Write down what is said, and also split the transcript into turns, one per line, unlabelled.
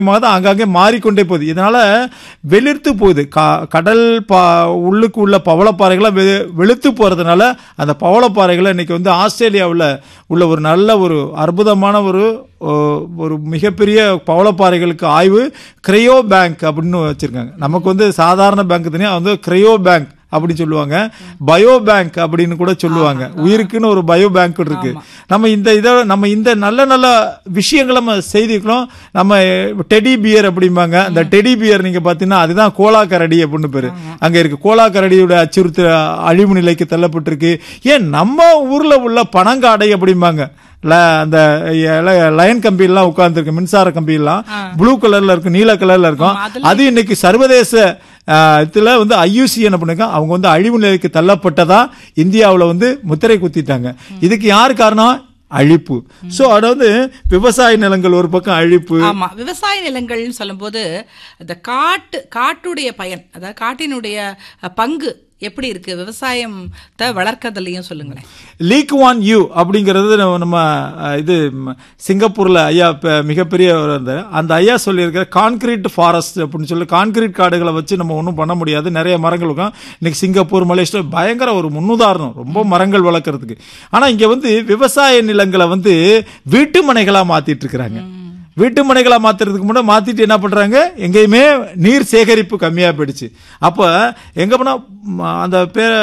தான் அங்கங்கே மாறிக்கொண்டே போகுது இதனால வெளிர்த்து போகுது கா- கடல் பா உள்ளுக்கு உள்ள பவளப்பாறைகள்லாம் வெ வெளுத்து போறதுனால அந்த பவளப்பாறைகளை இன்னைக்கு வந்து ஆஸ்திரேலியாவில் உள்ள ஒரு நல்ல ஒரு அற்புதமான ஒரு ஓ, ஒரு மிகப்பெரிய பவளப்பாறைகளுக்கு ஆய்வு கிரையோ பேங்க் அப்படின்னு வச்சிருக்காங்க நமக்கு வந்து சாதாரண பேங்க் தனியாக வந்து கிரையோ பேங்க் அப்படின்னு சொல்லுவாங்க பயோ பேங்க் அப்படின்னு கூட சொல்லுவாங்க உயிருக்குன்னு ஒரு பயோ பேங்க் இருக்கு நம்ம இந்த இதை நம்ம இந்த நல்ல நல்ல விஷயங்களை நம்ம செய்திருக்கிறோம் நம்ம டெடி பியர் அப்படிம்பாங்க அந்த டெடி பியர் நீங்க பாத்தீங்கன்னா அதுதான் கோலா கரடி அப்படின்னு பேரு அங்க இருக்கு கோலா கரடியோட அச்சுறுத்த அழிவு நிலைக்கு தள்ளப்பட்டிருக்கு ஏன் நம்ம ஊர்ல உள்ள பனங்காடை அப்படிம்பாங்க ல- அந்த லயன் கம்பியெல்லாம் உட்கார்ந்துருக்கு மின்சார கம்பியெல்லாம் ப்ளூ கலர்ல இருக்கும் நீல கலர்ல இருக்கும்
ஆமா, அதுல-
அது இன்னைக்கு சர்வதேச ஆஹ், இதுல வந்து ஐயூசி என்ன பண்ணுங்க அவங்க வந்து அழிவு நிலைக்கு தள்ளப்பட்டதா இந்தியாவுல வந்து முத்திரை குத்திட்டாங்க இதுக்கு யார் காரணம் அழிப்பு சோ அதாவது விவசாய நிலங்கள் ஒரு பக்கம் அழிப்பு
ஆமா விவசாய நிலங்கள்னு சொல்லும்போது இந்த காட்டு காட்டுடைய பயன் அதாவது காட்டினுடைய அஹ், பங்கு எப்படி இருக்கு விவசாயத்தை வளர்க்கறதுலயும் சொல்லுங்களேன்
லீக் வான் யூ அப்படிங்கிறது நம்ம நம்ம, அஹ், இது ம், சிங்கப்பூர்ல ஐயா ப- மிகப்பெரிய ஒரு அந்த அந்த ஐயா சொல்லியிருக்கிற கான்கிரீட் ஃபாரஸ்ட் அப்படின்னு சொல்லி கான்கிரீட் காடுகளை வச்சு நம்ம ஒன்றும் பண்ண முடியாது நிறைய மரங்கள் இருக்கும் இன்னைக்கு சிங்கப்பூர் மலேசியா பயங்கர ஒரு முன்னுதாரணம் ரொம்ப மரங்கள் வளர்க்கறதுக்கு ஆனா இங்க வந்து விவசாய நிலங்களை வந்து வீட்டு மனைகளா மாத்திட்டு இருக்கிறாங்க வீட்டு மனைகளா மாத்துறதுக்கு முன்னாடி மாத்திட்டு என்ன பண்றாங்க எங்கேயுமே நீர் சேகரிப்பு கம்மியா போயிடுச்சு அப்ப எங்க போனா ம், அந்த பே